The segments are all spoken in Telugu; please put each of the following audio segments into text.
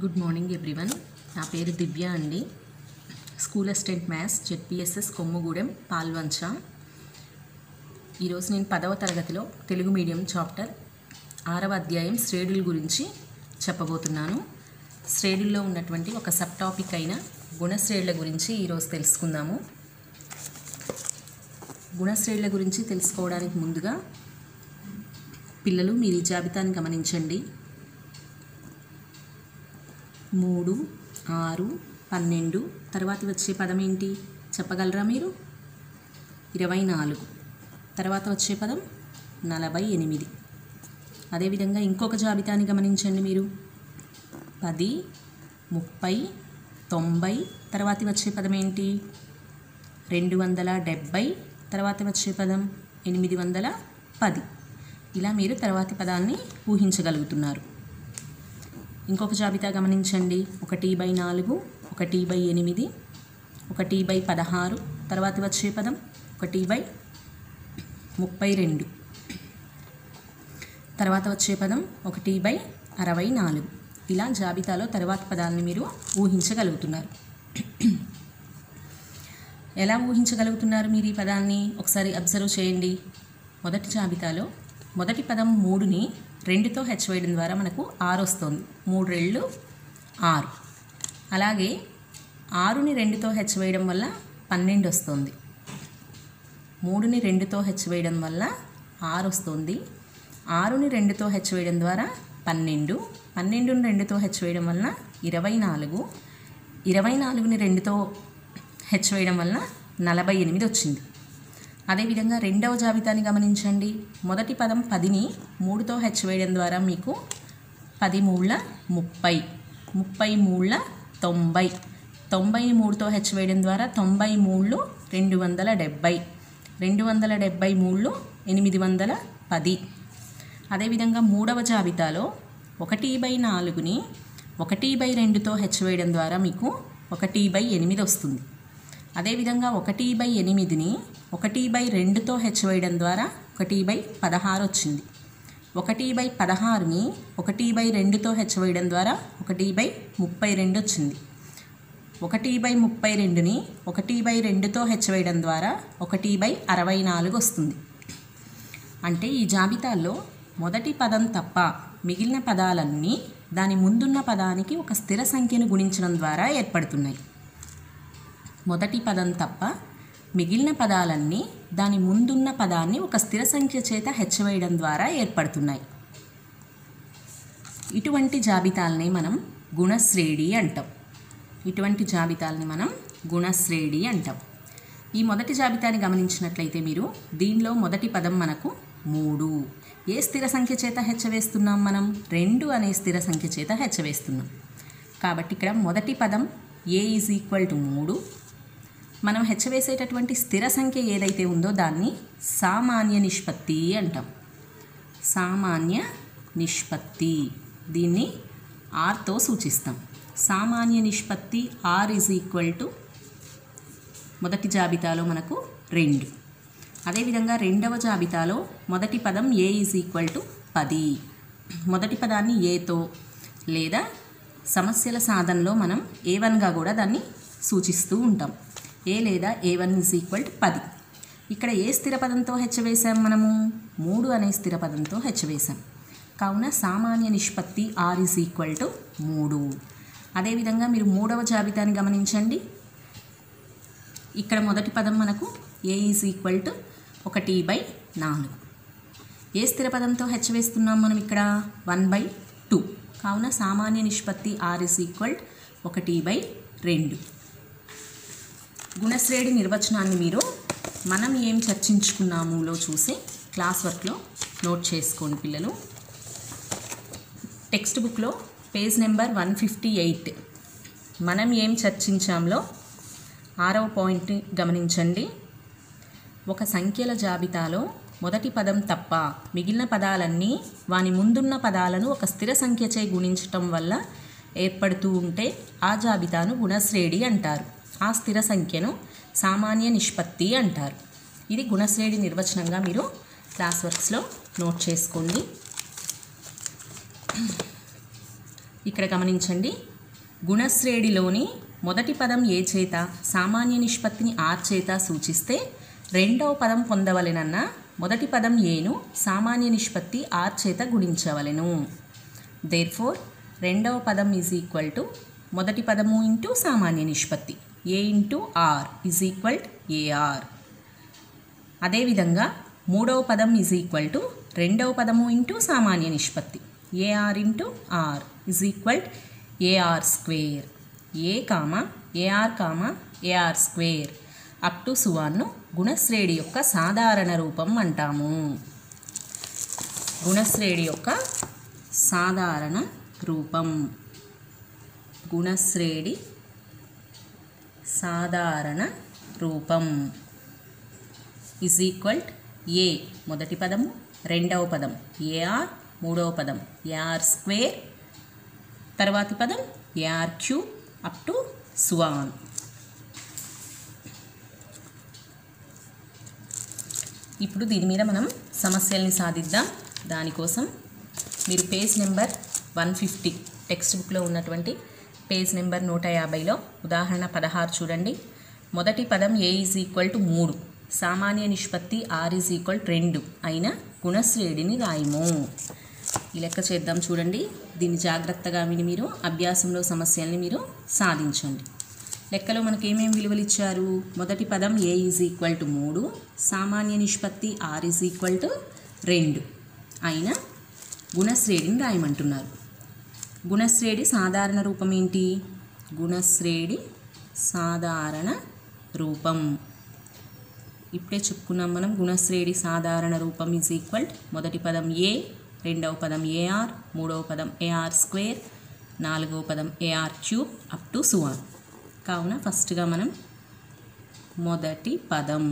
గుడ్ మార్నింగ్ ఎవ్రీవన్ నా పేరు దివ్య అండి school assistant maths ZPSS Kommugudem Palvancha ఈరోజు నేను పదవ తరగతిలో తెలుగు మీడియం చాప్టర్ ఆరవ అధ్యాయం శ్రేణుల గురించి చెప్పబోతున్నాను శ్రేణుల్లో ఉన్నటువంటి ఒక సబ్ టాపిక్ అయిన గుణశ్రేణుల గురించి ఈరోజు తెలుసుకుందాము గుణశ్రేణుల గురించి తెలుసుకోవడానికి ముందుగా పిల్లలు మీరు ఈ జాబితాని గమనించండి మూడు ఆరు పన్నెండు తర్వాత వచ్చే పదం ఏంటి చెప్పగలరా మీరు ఇరవై నాలుగు తర్వాత వచ్చే పదం నలభై ఎనిమిది అదేవిధంగా ఇంకొక జాబితాని గమనించండి మీరు పది ముప్పై తొంభై తర్వాత వచ్చే పదం ఏంటి రెండు వందల డెబ్భై తర్వాత వచ్చే పదం ఎనిమిది వందల పది ఇలా మీరు తర్వాతి పదాన్ని ఊహించగలుగుతున్నారు ఇంకొక జాబితా గమనించండి ఒకటి బై నాలుగు ఒకటి బై ఎనిమిది ఒకటి బై పదహారు తర్వాత వచ్చే పదం ఒకటి బై ముప్పై రెండు తర్వాత వచ్చే పదం ఒకటి బై అరవై నాలుగు ఇలా జాబితాలో తర్వాత పదాలని మీరు ఊహించగలుగుతున్నారు ఎలా ఊహించగలుగుతున్నారు మీరు ఈ పదాన్ని ఒకసారి అబ్జర్వ్ చేయండి మొదటి జాబితాలో మొదటి పదం మూడుని రెండుతో హెచ్ వేయడం ద్వారా మనకు ఆరు వస్తుంది మూడు రెళ్ళు ఆరు అలాగే ఆరుని రెండుతో హెచ్ వేయడం వల్ల పన్నెండు వస్తుంది మూడుని రెండుతో హెచ్ వేయడం వల్ల ఆరు వస్తుంది ఆరుని రెండుతో హెచ్ వేయడం ద్వారా పన్నెండు పన్నెండుని రెండుతో హెచ్ వేయడం వలన ఇరవై నాలుగు ఇరవై నాలుగుని రెండుతో హెచ్ వేయడం వలన నలభై ఎనిమిది వచ్చింది అదేవిధంగా రెండవ జాబితాని గమనించండి మొదటి పదం పదిని మూడుతో హెచ్ వేయడం ద్వారా మీకు పది మూళ్ళ ముప్పై ముప్పై మూళ్ళ తొంభై తొంభైని మూడుతో హెచ్ వేయడం ద్వారా తొంభై మూళ్ళు రెండు వందల డెబ్భై రెండు వందల డెబ్భై మూళ్ళు ఎనిమిది వందల పది అదేవిధంగా మూడవ జాబితాలో ఒకటి బై నాలుగుని ఒకటి బై రెండుతో హెచ్ వేయడం ద్వారా మీకు ఒకటి బై ఎనిమిది వస్తుంది అదేవిధంగా ఒకటి బై ఎనిమిదిని ఒకటి బై రెండుతో హెచ్ వేయడం ద్వారా ఒకటి బై పదహారు వచ్చింది ఒకటి బై పదహారుని ఒకటి బై రెండుతో హెచ్ వేయడం ద్వారా ఒకటి బై ముప్పై రెండు వచ్చింది ఒకటి బై ముప్పై రెండుని ఒకటి బై రెండుతో హెచ్ వేయడం ద్వారా ఒకటి బై అరవై నాలుగు వస్తుంది అంటే ఈ జాబితాలో మొదటి పదం తప్ప మిగిలిన పదాలన్నీ దాని ముందున్న పదానికి ఒక స్థిర సంఖ్యను గుణించడం ద్వారా ఏర్పడుతున్నాయి మొదటి పదం తప్ప మిగిలిన పదాలన్నీ దాని ముందున్న పదాన్ని ఒక స్థిర సంఖ్య చేత హెచ్చవేయడం ద్వారా ఏర్పడుతున్నాయి ఇటువంటి జాబితాలని మనం గుణశ్రేణి అంటాం ఇటువంటి జాబితాలని మనం గుణశ్రేణి అంటాం ఈ మొదటి జాబితాని గమనించినట్లయితే మీరు దీనిలో మొదటి పదం మనకు మూడు ఏ స్థిర సంఖ్య చేత హెచ్చవేస్తున్నాం మనం రెండు అనే స్థిర సంఖ్య చేత హెచ్చవేస్తున్నాం కాబట్టి ఇక్కడ మొదటి పదం ఏ ఈజ్ ఈక్వల్ టు మూడు మనం హెచ్చవేసేటటువంటి స్థిర సంఖ్య ఏదైతే ఉందో దాన్ని సామాన్య నిష్పత్తి అంటాం సామాన్య నిష్పత్తి దీన్ని ఆర్తో సూచిస్తాం సామాన్య నిష్పత్తి ఆర్ ఈజ్ ఈక్వల్ టు మొదటి జాబితాలో మనకు రెండు అదేవిధంగా రెండవ జాబితాలో మొదటి పదం ఏ ఈజ్ ఈక్వల్ టు పది మొదటి పదాన్ని ఏతో లేదా సమస్యల సాధనలో మనం ఏ వన్గా కూడా దాన్ని సూచిస్తూ ఉంటాం ఏ లేదా A one is equal to పది ఇక్కడ ఏ స్థిర పదంతో హెచ్చవేశాం మనము మూడు అనే స్థిర పదంతో హెచ్చవేశాం కావున సామాన్య నిష్పత్తి ఆర్ ఈజ్ ఈక్వల్ టు మూడు అదేవిధంగా మీరు మూడవ జాబితాని గమనించండి ఇక్కడ మొదటి పదం మనకు ఏ ఈజ్ ఈక్వల్ టు ఒకటి బై నాలుగు ఏ స్థిర పదంతో హెచ్చవేస్తున్నాం మనం ఇక్కడ వన్ బై టూ కావున సామాన్య నిష్పత్తి ఆర్ ఇస్ ఈక్వల్ ఒకటి బై రెండు గుణశ్రేణి నిర్వచనాన్ని మీరు మనం ఏం చర్చించుకున్నాములో చూసి క్లాస్ వర్క్లో నోట్ చేసుకోండి పిల్లలు టెక్స్ట్ బుక్లో page number one fifty eight మనం ఏం చర్చించాంలో ఆరవ పాయింట్ గమనించండి ఒక సంఖ్యల జాబితాలో మొదటి పదం తప్ప మిగిలిన పదాలన్నీ వాని ముందున్న పదాలను ఒక స్థిర సంఖ్యచే గుణించటం వల్ల ఏర్పడుతూ ఉంటే ఆ జాబితాను గుణశ్రేణి అంటారు ఆ స్థిర సంఖ్యను సామాన్య నిష్పత్తి అంటారు ఇది గుణశ్రేణి నిర్వచనంగా మీరు క్లాస్ వర్క్స్లో నోట్ చేసుకోండి ఇక్కడ గమనించండి గుణశ్రేణిలోని మొదటి పదం ఏ చేత సామాన్య నిష్పత్తిని ఆర్ చేత సూచిస్తే రెండవ పదం పొందవలెనన్న మొదటి పదం ఏను సామాన్య నిష్పత్తి ఆర్ చేత గుణించవలెను దేర్ ఫోర్ రెండవ పదం ఈజ్ ఈక్వల్ టు మొదటి పదము ఇంటూ సామాన్య నిష్పత్తి A into R is equal AR అదేవిధంగా మూడవ పదం ఈజ్ ఈక్వల్ టు రెండవ పదము ఇంటూ సామాన్య నిష్పత్తి AR into R is equal AR square A comma AR comma AR square up to సువాన్ను గుణశ్రేణి యొక్క సాధారణ రూపం అంటాము గుణశ్రేణి యొక్క సాధారణ రూపం గుణశ్రేణి సాధారణ రూపం ఇజ్ ఈక్వల్ ఏ మొదటి పదము రెండవ పదం ఏఆర్ మూడవ పదం ఏఆర్ స్క్వేర్ తర్వాతి పదం AR cube up to so on ఇప్పుడు దీని మీద మనం సమస్యల్ని సాధిద్దాం దానికోసం మీరు page number one fifty text బుక్లో ఉన్నటువంటి పేజ్ నెంబర్ నూట యాభైలో ఉదాహరణ పదహారు చూడండి మొదటి పదం ఏ ఈజ్ ఈక్వల్ టు మూడు సామాన్య నిష్పత్తి ఆర్ ఈజ్ ఈక్వల్ రెండు అయిన గుణశ్రేణిని రాయము ఈ లెక్క చేద్దాం చూడండి దీన్ని జాగ్రత్తగా విని మీరు అభ్యాసంలో సమస్యల్ని మీరు సాధించండి లెక్కలో మనకు ఏమేమి విలువలు ఇచ్చారు మొదటి పదం ఏ ఈజ్ ఈక్వల్ టు మూడు సామాన్య నిష్పత్తి ఆర్ ఈజ్ ఈక్వల్ టు రెండు అయిన గుణశ్రేణిని రాయమంటున్నారు గుణశ్రేణి సాధారణ రూపం ఏంటి గుణశ్రేణి సాధారణ రూపం ఇప్పుడే చెప్పుకున్నాం మనం గుణశ్రేణి సాధారణ రూపం ఈజ్ ఈక్వల్ మొదటి పదం ఏ రెండవ పదం ఏఆర్ మూడవ పదం ఏఆర్ స్క్వేర్ నాలుగవ పదం AR cube up to so on కావున ఫస్ట్గా మనం మొదటి పదం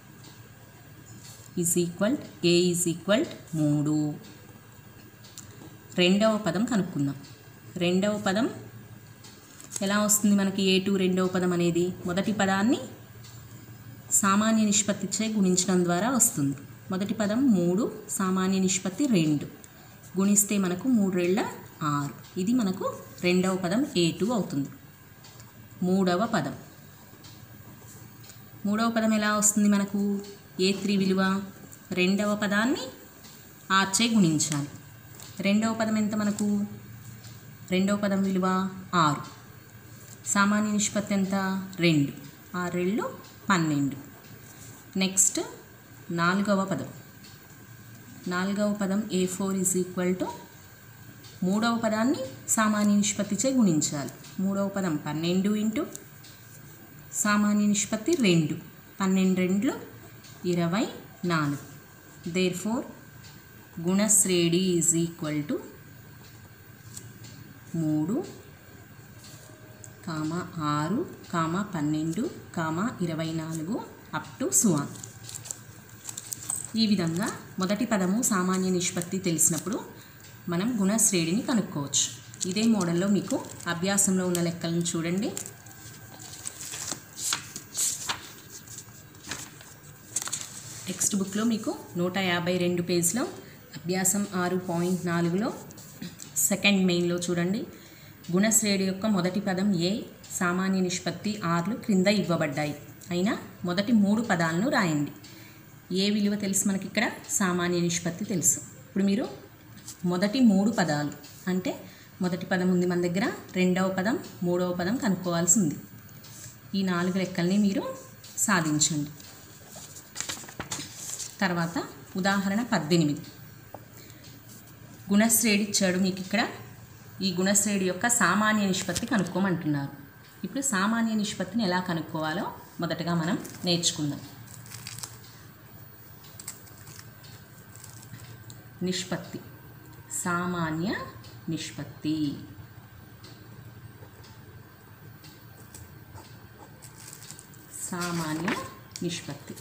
is equal A is equal మూడు రెండవ పదం కనుక్కుందాం రెండవ పదం ఎలా వస్తుంది మనకి ఏ టూ రెండవ పదం అనేది మొదటి పదాన్ని సామాన్య నిష్పత్తిచే గుణించడం ద్వారా వస్తుంది మొదటి పదం మూడు సామాన్య నిష్పత్తి రెండు గుణిస్తే మనకు మూడు రెళ్ళ ఆరు ఇది మనకు రెండవ పదం ఏ టూ అవుతుంది మూడవ పదం మూడవ పదం ఎలా వస్తుంది మనకు ఏ త్రీ విలువ రెండవ పదాన్ని ఆర్చే గుణించాలి రెండవ పదం ఎంత మనకు రెండవ పదం విలువ ఆరు సామాన్య నిష్పత్తి ఎంత రెండు ఆరు రెళ్ళు పన్నెండు నెక్స్ట్ నాలుగవ పదం నాలుగవ పదం A four is equal to మూడవ పదాన్ని సామాన్య నిష్పత్తిచే గుణించాలి మూడవ పదం పన్నెండు ఇంటూ సామాన్య నిష్పత్తి రెండు పన్నెండు రెండ్లు ఇరవై నాలుగు దేర్ ఫోర్ గుణశ్రేణి ఈజ్ ఈక్వల్ టు మూడు కామ ఆరు కామ పన్నెండు కామ ఇరవై నాలుగు అప్ టు సువాన్ ఈ విధంగా మొదటి పదము సామాన్య నిష్పత్తి తెలిసినప్పుడు మనం గుణశ్రేణిని కనుక్కోవచ్చు ఇదే మోడల్లో మీకు అభ్యాసంలో ఉన్న లెక్కలను చూడండి టెక్స్ట్ బుక్లో మీకు నూట యాభై రెండు పేజ్లో అభ్యాసం ఆరు పాయింట్ నాలుగులో సెకండ్ మెయిన్లో చూడండి గుణశ్రేణి యొక్క మొదటి పదం ఏ సామాన్య నిష్పత్తి ఆర్లు క్రింద ఇవ్వబడ్డాయి అయినా మొదటి మూడు పదాలను రాయండి ఏ విలువ తెలుసు మనకి ఇక్కడ సామాన్య నిష్పత్తి తెలుసు ఇప్పుడు మీరు మొదటి మూడు పదాలు అంటే మొదటి పదం ఉంది మన దగ్గర రెండవ పదం మూడవ పదం కనుక్కోవాల్సి ఉంది ఈ నాలుగు లెక్కల్ని మీరు సాధించండి తర్వాత ఉదాహరణ పద్దెనిమిది గుణశ్రేణి ఇచ్చాడు మీకు ఇక్కడ ఈ గుణశ్రేణి యొక్క సామాన్య నిష్పత్తి కనుక్కోమంటున్నారు ఇప్పుడు సామాన్య నిష్పత్తిని ఎలా కనుక్కోవాలో మొదటగా మనం నేర్చుకుందాం నిష్పత్తి సామాన్య నిష్పత్తి సామాన్య నిష్పత్తి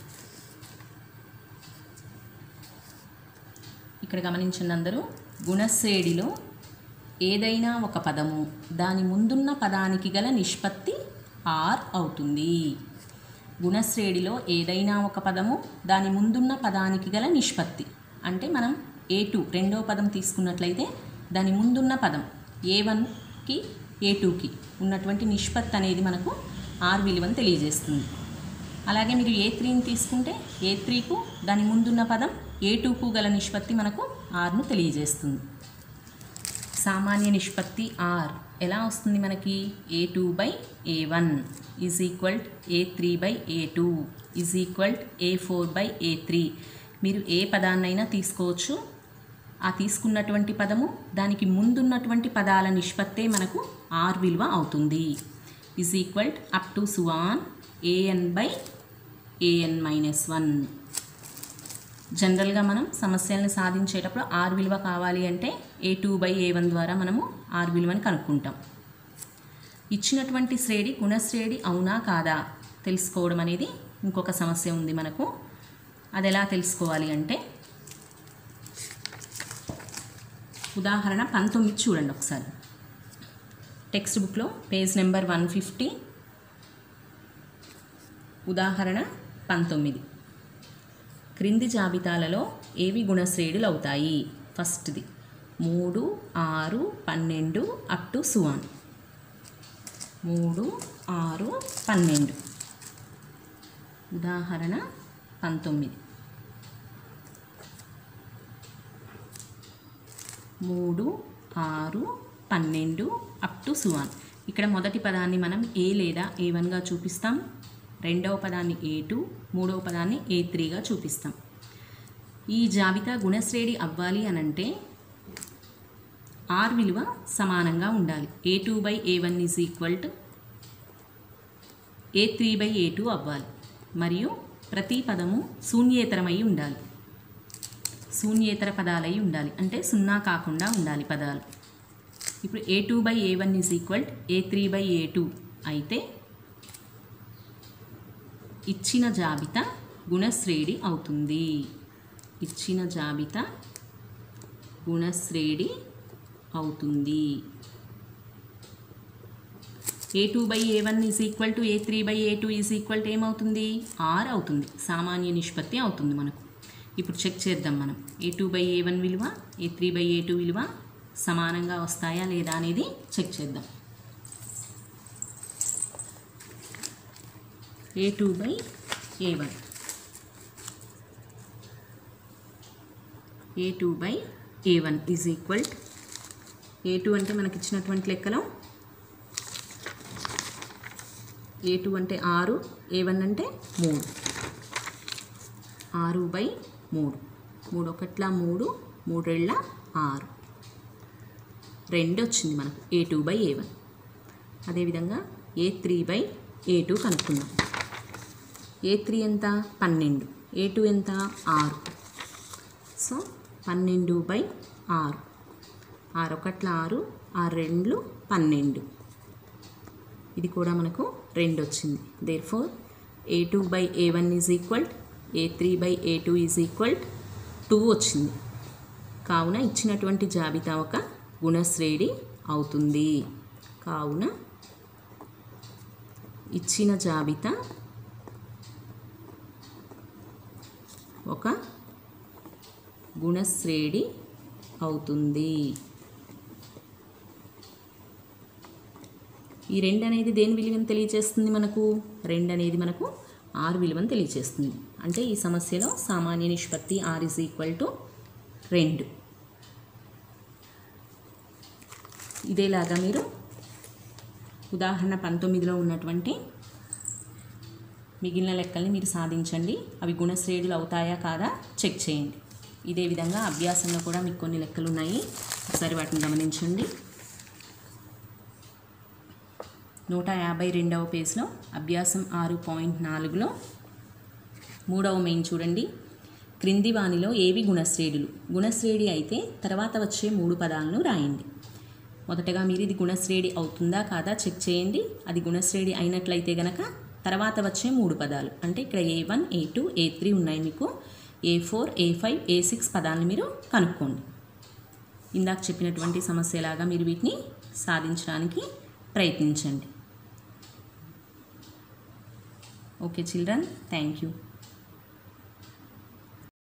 ఇక్కడ గమనించండి అందరూ గుణశ్రేణిలో ఏదైనా ఒక పదము దాని ముందున్న పదానికి గల నిష్పత్తి ఆర్ అవుతుంది గుణశ్రేణిలో ఏదైనా ఒక పదము దాని ముందున్న పదానికి గల నిష్పత్తి అంటే మనం ఏ టూ రెండో పదం తీసుకున్నట్లయితే దాని ముందున్న పదం ఏ వన్కి ఏ టూకి ఉన్నటువంటి నిష్పత్తి అనేది మనకు ఆర్ విలువను తెలియజేస్తుంది అలాగే మీరు ఏ త్రీని తీసుకుంటే ఏ త్రీకు దాని ముందున్న పదం ఏ టూకు గల నిష్పత్తి మనకు ఆర్ను తెలియజేస్తుంది సామాన్య నిష్పత్తి ఆర్ ఎలా వస్తుంది మనకి A two by A one is equal A three by A two is equal A four by A three మీరు ఏ పదాన్నైనా తీసుకోవచ్చు ఆ తీసుకున్నటువంటి పదము దానికి ముందున్నటువంటి పదాల నిష్పత్తే మనకు ఆర్ విలువ అవుతుంది is equal up to so on AN by AN minus one జనరల్గా మనం సమస్యలను సాధించేటప్పుడు ఆర్ విలువ కావాలి అంటే A two by A one ద్వారా మనము ఆర్ విలువని కనుక్కుంటాం ఇచ్చినటువంటి శ్రేణి గుణశ్రేణి అవునా కాదా తెలుసుకోవడం అనేది ఇంకొక సమస్య ఉంది మనకు అది ఎలా తెలుసుకోవాలి అంటే ఉదాహరణ పంతొమ్మిది చూడండి ఒకసారి టెక్స్ట్ బుక్లో పేజ్ నెంబర్ వన్ ఫిఫ్టీ ఉదాహరణ పంతొమ్మిది క్రింది జాబితాలలో ఏవి గుణశ్రేణులు అవుతాయి ఫస్ట్ది మూడు ఆరు పన్నెండు అప్ టు సువాన్ మూడు ఆరు పన్నెండు ఉదాహరణ పంతొమ్మిది మూడు ఆరు పన్నెండు అప్ టు సువాన్ ఇక్కడ మొదటి పదాన్ని మనం ఏ లేదా ఏ వన్గా చూపిస్తాం రెండవ పదాన్ని ఏ టూ మూడవ పదాన్ని ఏ త్రీగా చూపిస్తాం ఈ జాబితా గుణశ్రేణి అవ్వాలి అనంటే ఆర్ విలువ సమానంగా ఉండాలి A two by A one is equal to A three by A two అవ్వాలి మరియు ప్రతి పదము శూన్యేతరమై ఉండాలి శూన్యేతర పదాలై ఉండాలి అంటే సున్నా కాకుండా ఉండాలి పదాలు ఇప్పుడు A two by A one is equal A three by A two అయితే ఇచ్చిన జాబితా గుణశ్రేణి అవుతుంది ఇచ్చిన జాబితా గుణశ్రేణి అవుతుంది A two by A one is equal to A three by A two is equal to ఏమవుతుంది ఆర్ అవుతుంది సామాన్య నిష్పత్తి అవుతుంది మనకు ఇప్పుడు చెక్ చేద్దాం మనం A two by A one విలువ A three by A two విలువ సమానంగా వస్తాయా లేదా అనేది చెక్ చేద్దాం ఏ two by A one A two by A one is equal A two అంటే మనకి ఇచ్చినటువంటి లెక్కలో ఏ టూ అంటే ఆరు ఏ వన్ అంటే మూడు ఆరు బై మూడు మూడు ఒకట్ల మూడు మూడేళ్ళ ఆరు రెండు వచ్చింది మనకు A two by A one అదేవిధంగా A three by A two కనుక్కుందాం ఏ త్రీ ఎంత పన్నెండు ఏ టూ ఎంత ఆరు సో పన్నెండు బై ఆరు ఆరు ఒకట్ల ఆరు ఆరు రెండ్లు పన్నెండు ఇది కూడా మనకు రెండు వచ్చింది therefore A two by A one is equal A three by A two is equal two వచ్చింది కావున ఇచ్చినటువంటి జాబితా ఒక గుణశ్రేణి అవుతుంది కావున ఇచ్చిన జాబితా ఒక గుణశ్రేణి అవుతుంది ఈ రెండు అనేది దేని విలువను తెలియచేస్తుంది మనకు రెండు అనేది మనకు ఆరు విలువను తెలియచేస్తుంది అంటే ఈ సమస్యలో సామాన్య నిష్పత్తి ఆర్ ఇస్ ఈక్వల్ టు రెండు ఇదేలాగా మీరు ఉదాహరణ పంతొమ్మిదిలో ఉన్నటువంటి మిగిలిన లెక్కల్ని మీరు సాధించండి అవి గుణశ్రేణులు అవుతాయా కాదా చెక్ చేయండి ఇదే విధంగా అభ్యాసంలో కూడా మీకు కొన్ని లెక్కలు ఉన్నాయి ఒకసారి వాటిని గమనించండి నూట యాభై రెండవ పేజ్లో అభ్యాసం ఆరు పాయింట్ నాలుగులో మూడవ మెయిన్ చూడండి క్రింది వానిలో ఏవి గుణశ్రేణులు గుణశ్రేణి అయితే తర్వాత వచ్చే మూడు పదాలను రాయండి మొదటగా మీరు ఇది గుణశ్రేణి అవుతుందా కాదా చెక్ చేయండి అది గుణశ్రేణి అయినట్లయితే గనక తర్వాత వచ్చే మూడు పదాలు అంటే ఇక్కడ A one A two A three ఉన్నాయి మీకు A four A five A six పదాలను మీరు కనుక్కోండి ఇందాక చెప్పినటువంటి సమస్యలాగా మీరు వీటిని సాధించడానికి ప్రయత్నించండి ఓకే చిల్డ్రన్ థ్యాంక్ యూ